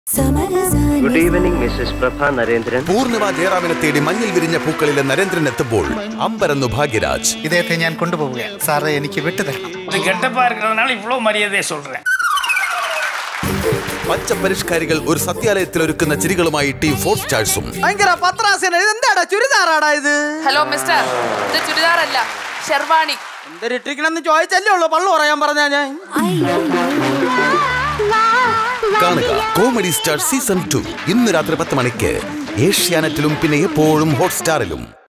good evening Mrs Prabha Narendran Poornima ജയറാമിനെ തേടി മഞ്ഞിൽ വിരിഞ്ഞ പൂക്കളിലെ നരേന്ദ്രൻ എത്തുമ്പോൾ അമ്പരന്നു ഭാഗ്യരാജ് ഇദ്ദേഹത്തെ ഞാൻ കൊണ്ടുപോവുകയാണ് സാറേ എനിക്ക് വിട്ടുതരണം இது கெட்டப்பா இருக்கிறதுனால இவ்வளோ மரியாதையை சொல்கிறேன் പച്ച പരിഷ്കാരികൾ ഒരു സത്യാലയത്തിൽ ഒരുക്കുന്ന ചിരികളുമായി ടീം ഫോർ സ്റ്റാർസും ഭയങ്കര പത്രാസന ഇത് എന്താടാ ചുരിദാറാടാ ഇത് ഹലോ മിസ്റ്റർ ഇത് ചുരിദാറല്ല ഷെർവാണി എന്തൊരിട്ടിക്കണെന്ന് ചോദിച്ചല്ലേ ഉള്ളു പള്ളു പറയാൻ പറഞ്ഞാ ഞാൻ കാണുക കോമഡി സ്റ്റാർ സീസൺ ടു ഇന്ന് രാത്രി പത്ത് മണിക്ക് ഏഷ്യാനെറ്റിലും പിന്നെ എപ്പോഴും ഹോട്ട്സ്റ്റാറിലും